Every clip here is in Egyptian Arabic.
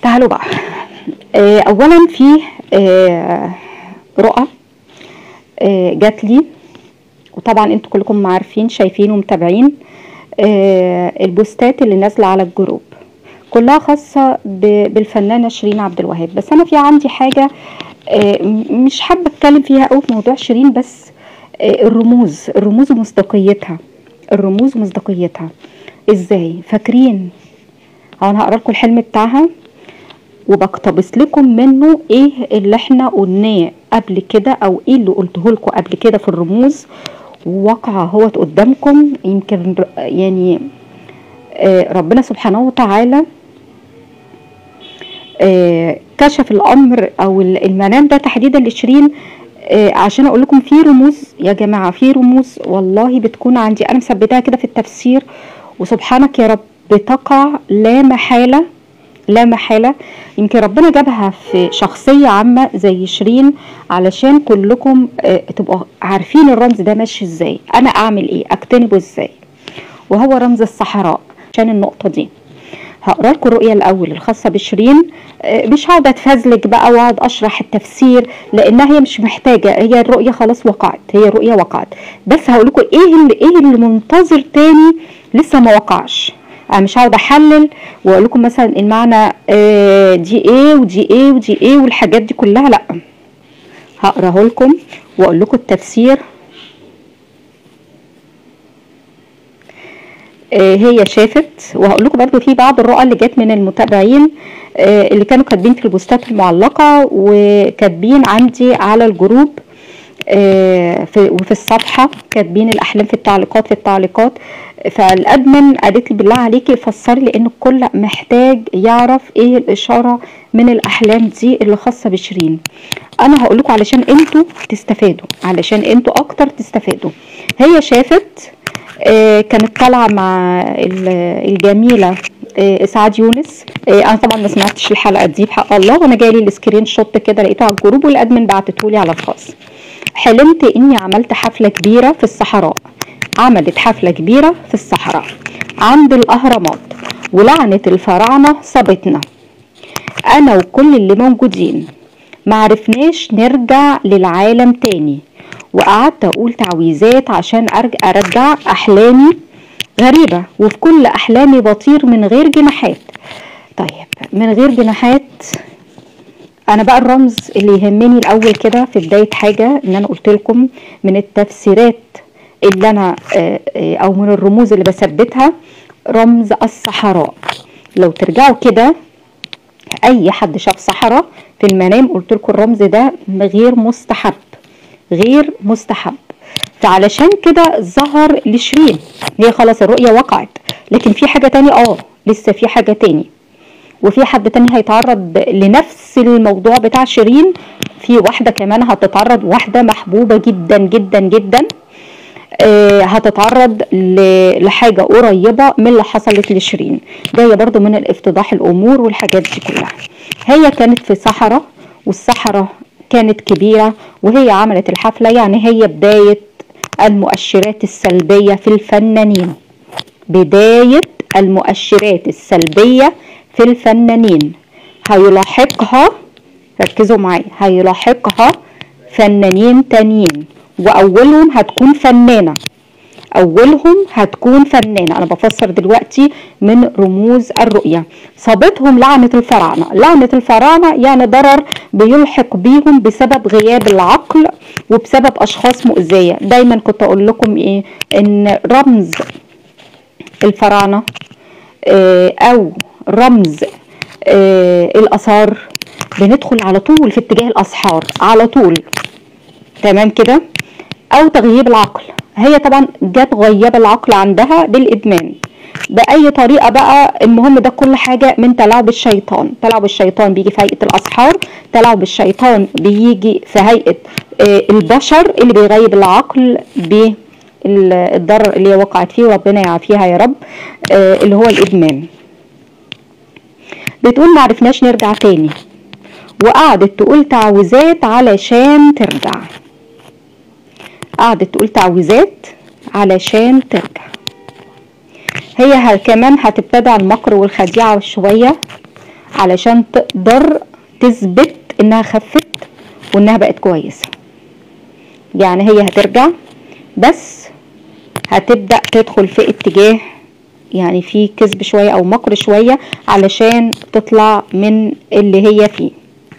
تعالوا بقى آه، اولا في آه، رؤى آه، جات لي وطبعا انتوا كلكم عارفين شايفين ومتابعين آه، البوستات اللي نازله على الجروب كلها خاصه ب- بالفنانه شيرين عبد الوهاب بس انا في عندي حاجه آه، م- مش حابه اتكلم فيها قوي في موضوع شيرين بس آه، الرموز الرموز ومصداقيتها الرموز ومصداقيتها ازاي فاكرين هو انا هقرا لكم الحلم بتاعها وبقتبس لكم منه ايه اللي احنا قلناه قبل كده او ايه اللي قلته لكم قبل كده في الرموز وواقع اهوت قدامكم يمكن ر- يعني آه، ربنا سبحانه وتعالى آه، كشف الامر او ال- المنام ده تحديدا لشيرين آه، عشان اقول لكم في رموز يا جماعه في رموز والله بتكون عندي انا مثبتها كده في التفسير وسبحانك يا رب بتقع لا محاله لا محالة يمكن ربنا جابها في شخصية عامة زي شيرين علشان كلكم آه، تبقوا عارفين الرمز ده ماشي ازاي انا اعمل ايه اجتنبه ازاي وهو رمز الصحراء عشان النقطة دي هقرا لكم الرؤية الأول الخاصة بشيرين آه، مش هقعد اتفزلك بقى واقعد اشرح التفسير لانها هي مش محتاجة هي الرؤية خلاص وقعت هي الرؤية وقعت بس هقول لكم ايه اللي ايه اللي منتظر تاني لسه ما وقعش انا مش هقعد احلل واقول لكم مثلا المعنى آه، دي ايه ودي ايه ودي ايه والحاجات دي كلها لا هقراه لكم واقول لكم التفسير آه، هي شافت وهقول لكم برضو في بعض الرؤى اللي جت من المتابعين آه، اللي كانوا كاتبين في البوستات المعلقة وكاتبين عندي على الجروب آه، في وفي الصفحة كاتبين الأحلام في التعليقات في التعليقات فالأدمن قالت لي بالله عليكي فسري لأن الكل محتاج يعرف إيه الإشارة من الأحلام دي اللي خاصة بشيرين أنا هقول لكم علشان أنتوا تستفادوا علشان أنتوا أكتر تستفادوا هي شافت آه، كانت طالعه مع ال- الجميله آه، اسعاد يونس آه، انا طبعا ما سمعتش الحلقه دي بحق الله وانا جالي السكرين شوت كده لقيته على الجروب والادمن بعتته لي على الخاص حلمت اني عملت حفله كبيره في الصحراء عملت حفله كبيره في الصحراء عند الاهرامات ولعنه الفراعنه صابتنا انا وكل اللي موجودين معرفناش نرجع للعالم تاني وقعدت اقول تعويذات عشان ارجع ارجع احلامي غريبة وفي كل احلامي بطير من غير جناحات طيب من غير جناحات انا بقى الرمز اللي يهمني الاول كده في بداية حاجة ان انا قلت لكم من التفسيرات اللي انا آه، آه، او من الرموز اللي بثبتها رمز الصحراء لو ترجعوا كده اي حد شاف صحراء في المنام قلت لكم الرمز ده غير مستحب غير مستحب فعلشان كده ظهر لشيرين هي خلاص الرؤية وقعت لكن في حاجة تاني اه لسه في حاجة تاني وفي حد تاني هيتعرض لنفس الموضوع بتاع شيرين في واحدة كمان هتتعرض واحدة محبوبة جدا جدا جدا آه، هتتعرض ل- لحاجة قريبة من اللي حصلت لشيرين جاية برضو من الافتضاح الأمور والحاجات دي كلها هي كانت في صحراء والصحراء كانت كبيرة وهي عملت الحفلة يعني هي بداية المؤشرات السلبية في الفنانين بداية المؤشرات السلبية في الفنانين هيلاحقها ركزوا معايا هيلاحقها فنانين تانيين واولهم هتكون فنانه اولهم هتكون فنانه انا بفسر دلوقتي من رموز الرؤيه صابتهم لعنه الفراعنه لعنه الفراعنه يعني ضرر بيلحق بيهم بسبب غياب العقل وبسبب اشخاص مؤذيه دايما كنت اقول لكم ايه ان رمز الفراعنه آه، او رمز آه، الاثار بندخل على طول في اتجاه الاسحار على طول تمام كده او تغييب العقل هي طبعا جت غياب العقل عندها بالادمان باي طريقه بقى المهم ده كل حاجه من تلاعب الشيطان تلاعب الشيطان بيجي في هيئه الاسحار تلاعب الشيطان بيجي في هيئه آه، البشر اللي بيغيب العقل بالضرر اللي هي وقعت فيه وربنا يعافيها يا رب آه، اللي هو الادمان بتقول معرفناش نرجع تاني وقعدت تقول تعويذات علشان ترجع قعدت تقول تعويذات علشان ترجع هي ه- كمان هتبتدع المكر والخديعة شوية علشان تقدر تثبت انها خفت وانها بقت كويسة يعني هي هترجع بس هتبدأ تدخل في اتجاه يعني في كذب شوية او مكر شوية علشان تطلع من اللي هي فيه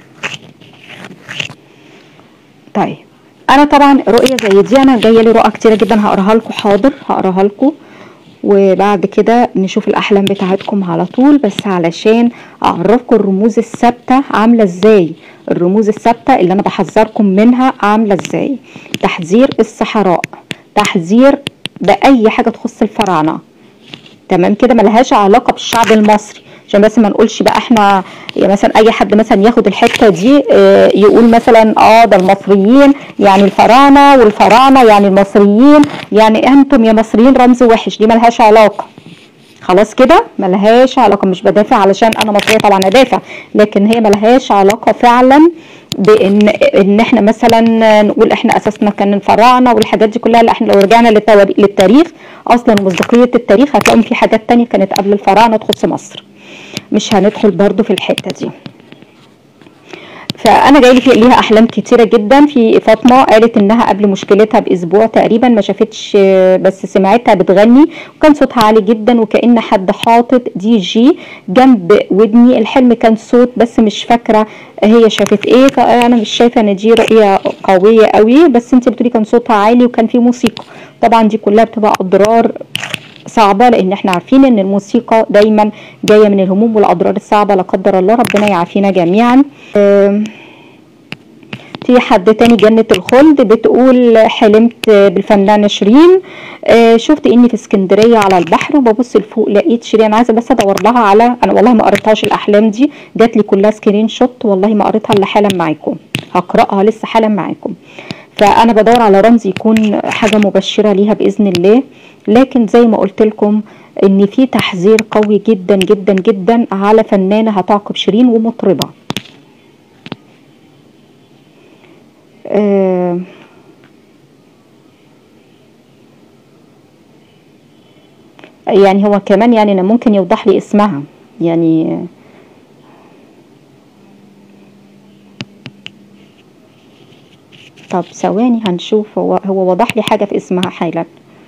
طيب انا طبعا رؤية زي دي انا جاية لي رؤى كتيرة جدا هقراها لكم حاضر هقراها لكم وبعد كده نشوف الاحلام بتاعتكم على طول بس علشان اعرفكم الرموز الثابته عامله ازاي الرموز الثابته اللي انا بحذركم منها عامله ازاي تحذير الصحراء تحذير باي حاجه تخص الفراعنه تمام كده ملهاش علاقه بالشعب المصري عشان بس ما نقولش بقى احنا يعني مثلا اي حد مثلا ياخد الحته دي اه يقول مثلا اه ده المصريين يعني الفراعنه والفراعنه يعني المصريين يعني انتم يا مصريين رمز وحش دي ملهاش علاقه خلاص كده ملهاش علاقه مش بدافع علشان انا مصريه طبعا ادافع لكن هي ملهاش علاقه فعلا بان ان احنا مثلا نقول احنا اساسنا كان الفراعنه والحاجات دي كلها لا احنا لو رجعنا للتاريخ اصلا مصداقيه التاريخ هتلاقوا في حاجات تانية كانت قبل الفراعنه تخص مصر مش هندخل برضو في الحته دي فانا جاي لي ليها احلام كتيره جدا في فاطمه قالت انها قبل مشكلتها باسبوع تقريبا ما شافتش بس سمعتها بتغني وكان صوتها عالي جدا وكان حد حاطط دي جي جنب ودني الحلم كان صوت بس مش فاكره هي شافت ايه فانا مش شايفه ان دي رؤيه قويه قوي بس انت بتقولي كان صوتها عالي وكان في موسيقى طبعا دي كلها بتبقى اضرار صعبه لان احنا عارفين ان الموسيقى دايما جايه من الهموم والاضرار الصعبه لا قدر الله ربنا يعافينا جميعا في حد تاني جنة الخلد بتقول حلمت بالفنانة شيرين شفت اني في اسكندرية على البحر وببص لفوق لقيت شيرين عايزة بس ادور لها على انا والله ما قريتهاش الاحلام دي جات لي كلها سكرين شوت والله ما قريتها الا حالا معاكم هقراها لسه حالا معاكم فانا بدور على رمز يكون حاجة مبشرة ليها باذن الله لكن زي ما قلت لكم ان في تحذير قوي جدا جدا جدا على فنانة هتعقب شيرين ومطربة آه يعني هو كمان يعني ممكن يوضح لي اسمها يعني طب ثواني هنشوف هو هو وضح لي حاجة في اسمها حالا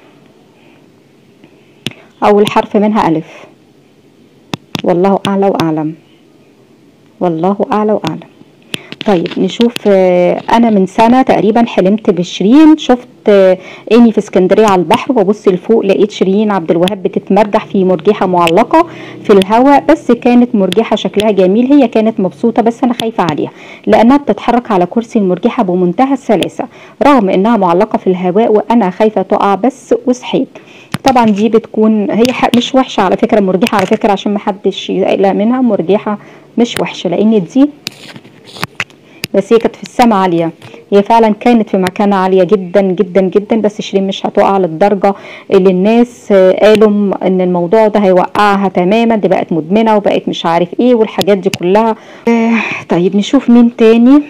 أول حرف منها ألف والله أعلى وأعلم والله أعلى وأعلم طيب نشوف انا من سنه تقريبا حلمت بشيرين شفت اني في اسكندريه على البحر وببص لفوق لقيت شيرين عبد الوهاب بتتمرجح في مرجحه معلقه في الهواء بس كانت مرجحه شكلها جميل هي كانت مبسوطه بس انا خايفه عليها لانها بتتحرك على كرسي المرجحه بمنتهى السلاسه رغم انها معلقه في الهواء وانا خايفه تقع بس وصحيت طبعا دي بتكون هي مش وحشه على فكره مرجحه على فكره عشان ما حدش يقلق منها مرجحه مش وحشه لان دي بس هي كانت في السماء عاليه هي فعلا كانت في مكانة عالية جدا جدا جدا بس شيرين مش هتقع للدرجة اللي الناس قالوا ان الموضوع ده هيوقعها تماما دي بقت مدمنة وبقت مش عارف ايه والحاجات دي كلها طيب نشوف مين تاني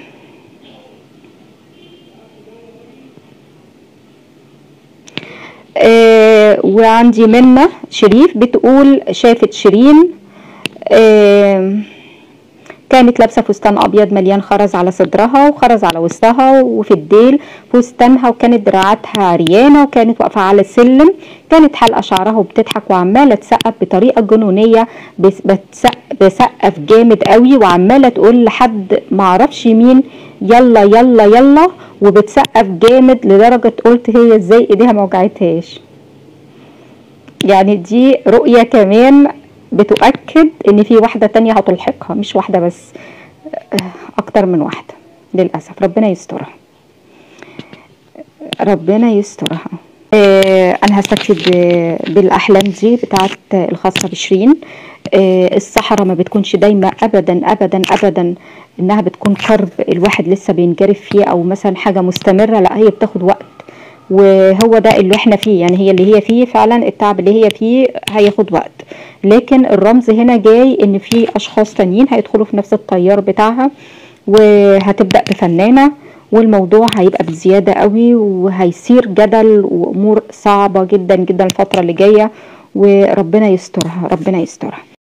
آه وعندي منة شريف بتقول شافت شيرين آه كانت لابسه فستان ابيض مليان خرز على صدرها وخرز على وسطها وفي الديل فستانها وكانت دراعاتها عريانه وكانت واقفه على السلم كانت حلقه شعرها وبتضحك وعماله تسقف بطريقه جنونيه بسقف جامد قوي وعماله تقول لحد معرفش مين يلا يلا يلا وبتسقف جامد لدرجه قلت هي ازاي ايديها ما وجعتهاش يعني دي رؤيه كمان بتؤكد ان في واحده تانية هتلحقها مش واحده بس اكتر من واحده للاسف ربنا يسترها ربنا يسترها آه انا هستفيد بالاحلام دي بتاعت الخاصه بشيرين آه الصحراء ما بتكونش دايما ابدا ابدا ابدا انها بتكون كرب الواحد لسه بينجرف فيه او مثلا حاجه مستمره لا هي بتاخد وقت وهو ده اللي احنا فيه يعني هي اللي هي فيه فعلا التعب اللي هي فيه هياخد وقت لكن الرمز هنا جاي ان في اشخاص تانيين هيدخلوا في نفس التيار بتاعها وهتبدا بفنانه والموضوع هيبقى بزياده قوي وهيصير جدل وامور صعبه جدا جدا الفتره اللي جايه وربنا يسترها ربنا يسترها